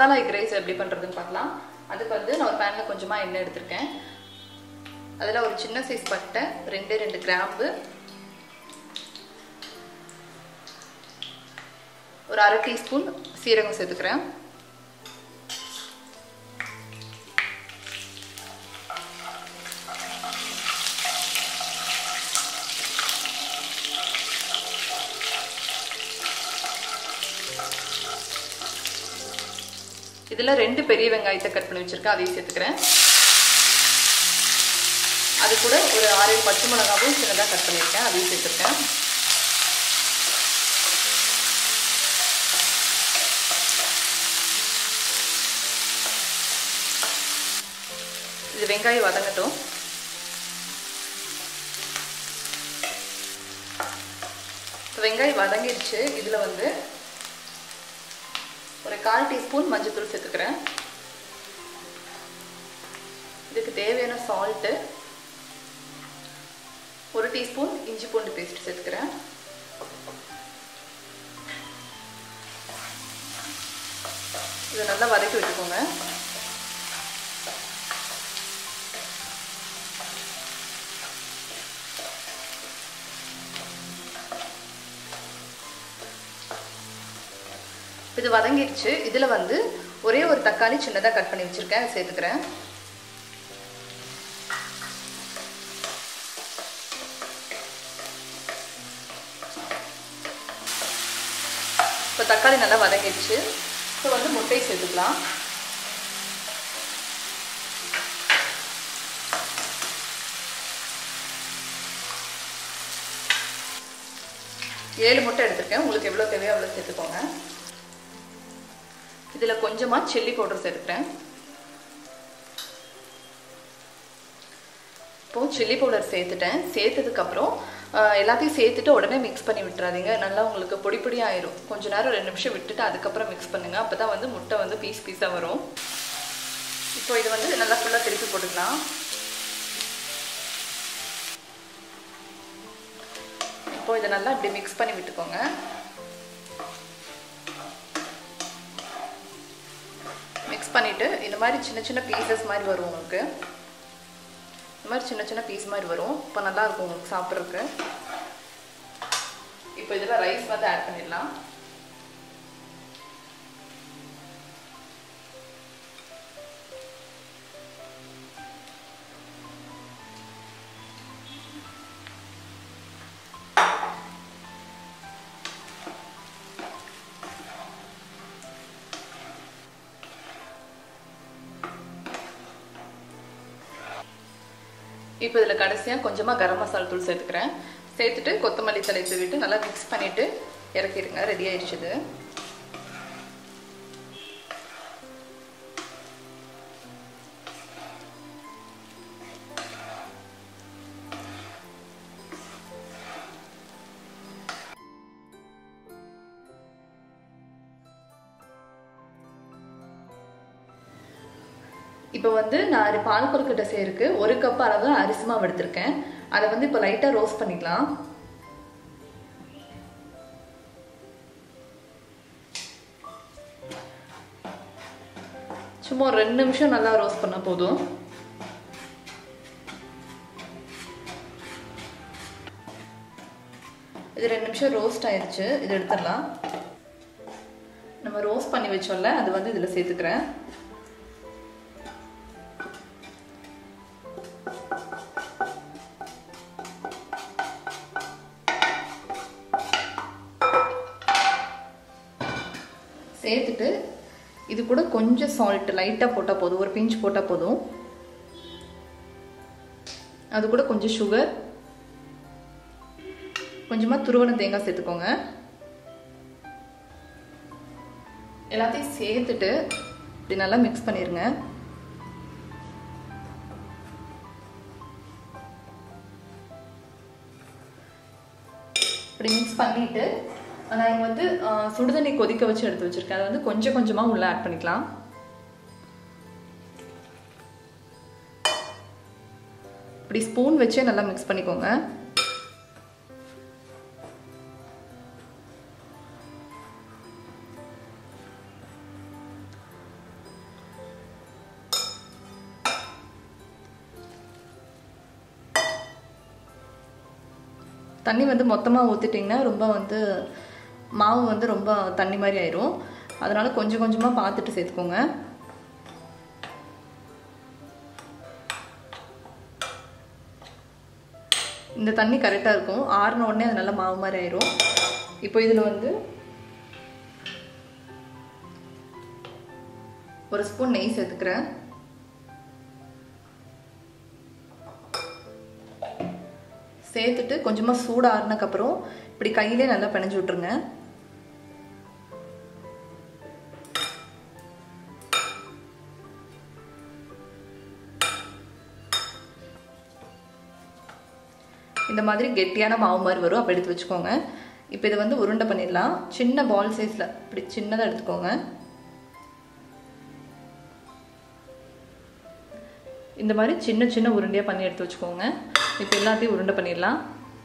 masala egg rice எப்படி பண்ணுறதுன்னு பார்க்கலாம் அதுக்கு வந்து நான் ஒரு பேனில் கொஞ்சமாக எண்ணெய் எடுத்திருக்கேன் அதில் ஒரு சின்ன சைஸ் பட்டை ரெண்டே ரெண்டு கிராம்பு ஒரு அரை டீஸ்பூன் சீரகம் சேர்த்துக்கிறேன் இதில் ரெண்டு பெரிய வெங்காயத்தை கட் பண்ணி வச்சுருக்கேன் அதையும் சேர்த்துக்கிறேன் அது கூட ஒரு ஆறு பச்சை மிளகாவும் சின்னதாக கட் பண்ணியிருக்கேன் அதையும் சேர்த்துருக்கேன் இது வெங்காயம் வதங்கட்டும் வெங்காயம் வதங்கிடுச்சு இதில் வந்து ஒரு கால் டீஸ்பூன் மஞ்சள்தூள் சேர்த்துக்கிறேன் இதுக்கு தேவையான சால்ட்டு ஒரு டீஸ்பூன் இஞ்சி பூண்டு பேஸ்ட் சேர்த்துக்கிறேன் இதை நல்லா வதக்கி விட்டுக்கோங்க இது வதங்கிடுச்சு இதில் வந்து ஒரே ஒரு தக்காளி சின்னதாக கட் பண்ணி வச்சுருக்கேன் சேர்த்துக்கிறேன் இப்போ தக்காளி நல்லா வதங்கிடுச்சு இப்போ வந்து முட்டையை சேர்த்துக்கலாம் ஏழு முட்டை எடுத்திருக்கேன் உங்களுக்கு எவ்வளோ தேவையோ அவ்வளோ சேர்த்துக்கோங்க இதில் கொஞ்சமாக சில்லி பவுடர் சேர்த்துக்கிறேன் இப்போது சில்லி பவுடர் சேர்த்துட்டேன் சேர்த்ததுக்கப்புறம் எல்லாத்தையும் சேர்த்துட்டு உடனே மிக்ஸ் பண்ணி விட்டுறாதீங்க நல்லா உங்களுக்கு பொடி பொடி ஆயிரும் கொஞ்ச நேரம் ரெண்டு நிமிஷம் விட்டுட்டு அதுக்கப்புறம் மிக்ஸ் பண்ணுங்கள் அப்போ தான் வந்து முட்டை வந்து பீஸ் பீஸாக வரும் இப்போ இது வந்து நல்லா ஃபுல்லாக திருப்பி போட்டுக்கலாம் இப்போ இதை நல்லா இப்படி மிக்ஸ் பண்ணி விட்டுக்கோங்க மிக்ஸ் பண்ணிவிட்டு இந்த மாதிரி சின்ன சின்ன பீசஸ் மாதிரி வரும் உங்களுக்கு இந்த மாதிரி சின்ன சின்ன பீஸ் மாதிரி வரும் இப்போ நல்லாயிருக்கும் உங்களுக்கு சாப்பிட்றதுக்கு இப்போ இதில் ரைஸ் வந்து ஆட் பண்ணிடலாம் இப்போ இதில் கடைசியாக கொஞ்சமாக கரம் மசாலா தூள் சேர்த்துக்கிறேன் சேர்த்துட்டு கொத்தமல்லி தலை தூவிட்டு நல்லா மிக்ஸ் பண்ணிவிட்டு இறக்கிடுங்க ரெடி ஆயிடுச்சு இது இப்போ வந்து நான் பால் கொழுக்கட்டை செய்யறதுக்கு ஒரு கப் அளவு அரிசி மாவு எடுத்திருக்கேன் அதை வந்து இப்போ லைட்டாக ரோஸ்ட் பண்ணிக்கலாம் சும்மா ஒரு ரெண்டு நிமிஷம் நல்லா ரோஸ்ட் பண்ணால் போதும் இது ரெண்டு நிமிஷம் ரோஸ்ட் ஆயிடுச்சு இது எடுத்துடலாம் நம்ம ரோஸ்ட் பண்ணி வச்சோம்ல அது வந்து இதில் சேர்த்துக்கிறேன் சேர்த்துட்டு இது கூட கொஞ்சம் சால்ட் லைட்டாக போட்டால் போதும் ஒரு பிஞ்ச் போட்டால் போதும் அது கூட கொஞ்சம் சுகர் கொஞ்சமாக துருவன தேங்காய் சேர்த்துக்கோங்க எல்லாத்தையும் சேர்த்துட்டு இப்படி நல்லா மிக்ஸ் பண்ணிடுங்க இப்படி மிக்ஸ் பண்ணிட்டு நான் இங்கே வந்து சுடுதண்ணி கொதிக்க வச்சு எடுத்து வச்சிருக்கேன் அதை வந்து கொஞ்சம் கொஞ்சமாக உள்ள ஆட் பண்ணிக்கலாம் இப்படி ஸ்பூன் வச்சே நல்லா மிக்ஸ் பண்ணிக்கோங்க தண்ணி வந்து மொத்தமாக ஊற்றிட்டிங்கன்னா ரொம்ப வந்து மாவு வந்து ரொம்ப தண்ணி மாதிரி ஆயிரும் அதனால் கொஞ்சம் கொஞ்சமாக பார்த்துட்டு சேர்த்துக்கோங்க இந்த தண்ணி கரெக்டாக இருக்கும் ஆறின உடனே அது நல்லா மாவு மாதிரி ஆயிரும் இப்போ இதில் வந்து ஒரு ஸ்பூன் நெய் சேர்த்துக்கிறேன் சேர்த்துட்டு கொஞ்சமாக சூடு ஆறுனக்கப்புறம் இப்படி கையிலே நல்லா பிணைஞ்சு விட்ருங்க இந்த மாதிரி கெட்டியான மாவு மாதிரி வரும் அப்போ எடுத்து வச்சுக்கோங்க இப்போ இதை வந்து உருண்டை பண்ணிடலாம் சின்ன பால் சைஸில் இப்படி சின்னதாக எடுத்துக்கோங்க இந்த மாதிரி சின்ன சின்ன உருண்டையாக பண்ணி எடுத்து வச்சுக்கோங்க இப்போ எல்லாத்தையும் உருண்டை பண்ணிடலாம்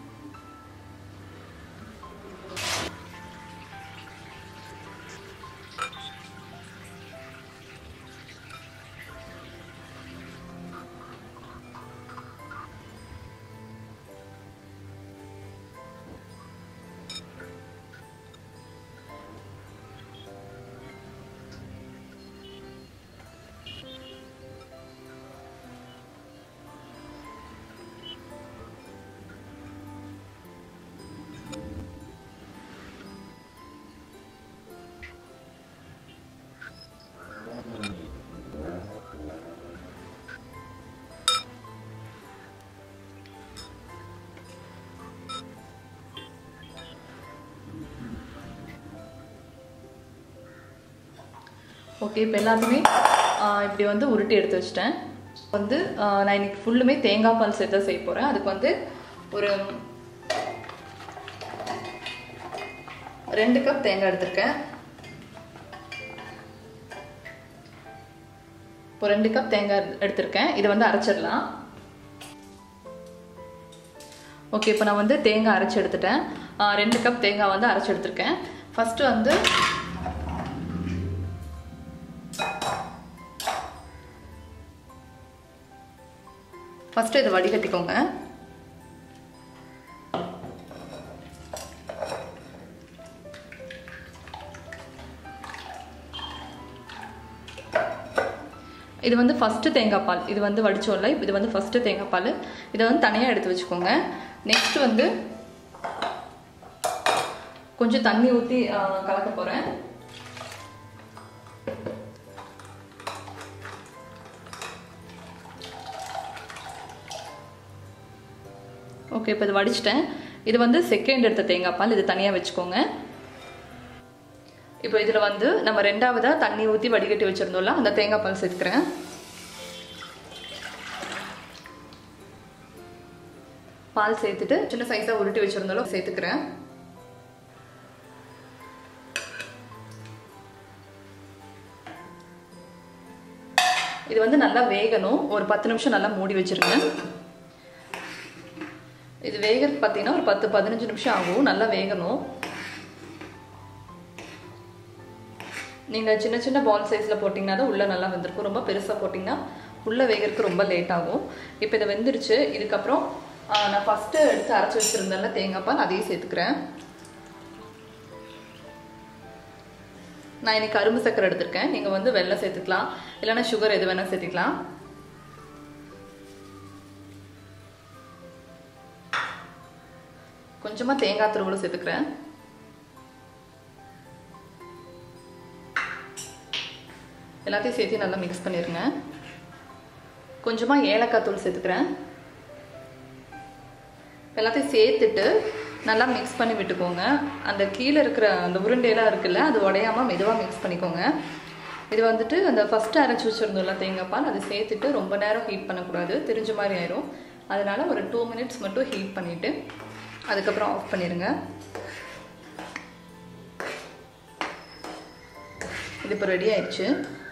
ஓகே இப்போ எல்லாத்தையுமே ஆஹ், இப்படி வந்து உருட்டி எடுத்து வச்சிட்டேன் வந்து ஆஹ், நான் இன்னைக்கு ஃபுல்லுமே தேங்காய் பால் சேர்த்து தான் செய்ய போகிறேன் அதுக்கு வந்து ஒரு ரெண்டு கப் தேங்காய் எடுத்திருக்கேன் இப்போ ரெண்டு கப் தேங்காய் எடுத்திருக்கேன் இதை வந்து அரைச்சிடலாம் ஓகே இப்போ நான் வந்து தேங்காய் அரைச்சி எடுத்துட்டேன் ஆ, ரெண்டு கப் தேங்காய் வந்து அரைச்சி எடுத்திருக்கேன் ஃபஸ்ட்டு வந்து ஃபஸ்ட்டு இதை வடிகட்டிக்கோங்க இது வந்து ஃபஸ்ட்டு தேங்காய் பால் இது வந்து வடிச்சோம்ல இது வந்து ஃபஸ்ட்டு தேங்காய் பால் இதை வந்து தனியாக எடுத்து வச்சுக்கோங்க நெக்ஸ்ட் வந்து கொஞ்சம் தண்ணி ஊற்றி கலக்க போகிறேன் ஓகே இப்போ இது வடிச்சிட்டேன் இது வந்து செகண்ட் எடுத்த தேங்காய் பால் இது தனியாக வச்சுக்கோங்க இப்போ இதில் வந்து நம்ம ரெண்டாவதாக தண்ணி ஊற்றி வடிகட்டி வச்சுருந்தோம்ல அந்த தேங்காய் பால் சேர்த்துக்கிறேன் பால் சேர்த்துட்டு சின்ன சைஸாக உருட்டி வச்சுருந்தாலும் சேர்த்துக்கிறேன் இது வந்து நல்லா வேகணும் ஒரு பத்து நிமிஷம் நல்லா மூடி வச்சிருங்க இது வேகிறதுக்கு பார்த்தீங்கன்னா ஒரு பத்து பதினஞ்சு நிமிஷம் ஆகும் நல்லா வேகணும் நீங்கள் சின்ன சின்ன பால் சைஸில் போட்டிங்கன்னா தான் உள்ளே நல்லா வெந்திருக்கும் ரொம்ப பெருசாக போட்டிங்கன்னா உள்ளே வேகிறதுக்கு ரொம்ப லேட் ஆகும் இப்போ இதை வெந்துருச்சு இதுக்கப்புறம் ஆ, நான் ஃபஸ்ட்டு எடுத்து அரைச்சி வச்சுருந்தேன்ல தேங்காய் பால் அதையும் சேர்த்துக்கிறேன் நான் இன்னைக்கு கரும்பு சக்கரை எடுத்திருக்கேன் நீங்கள் வந்து வெள்ளம் சேர்த்துக்கலாம் இல்லைன்னா சுகர் எது வேணால் சேர்த்துக்கலாம் கொஞ்சமாக தேங்காய் துருவலும் சேர்த்துக்கிறேன் எல்லாத்தையும் சேர்த்து நல்லா மிக்ஸ் பண்ணிடுங்க கொஞ்சமாக ஏலக்காய் தூள் சேர்த்துக்கிறேன் எல்லாத்தையும் சேர்த்துட்டு நல்லா மிக்ஸ் பண்ணி விட்டுக்கோங்க அந்த கீழே இருக்கிற அந்த உருண்டையெல்லாம் இருக்குல்ல அது உடையாம மெதுவாக மிக்ஸ் பண்ணிக்கோங்க இது வந்துட்டு அந்த ஃபஸ்ட்டு அரைச்சி வச்சுருந்தோம்ல தேங்காய் பால் அதை சேர்த்துட்டு ரொம்ப நேரம் ஹீட் பண்ணக்கூடாது தெரிஞ்ச மாதிரி ஆயிரும் அதனால ஒரு டூ மினிட்ஸ் மட்டும் ஹீட் பண்ணிவிட்டு அதுக்கப்புறம் ஆஃப் பண்ணிடுங்க இது இப்போ ரெடி ஆயிடுச்சு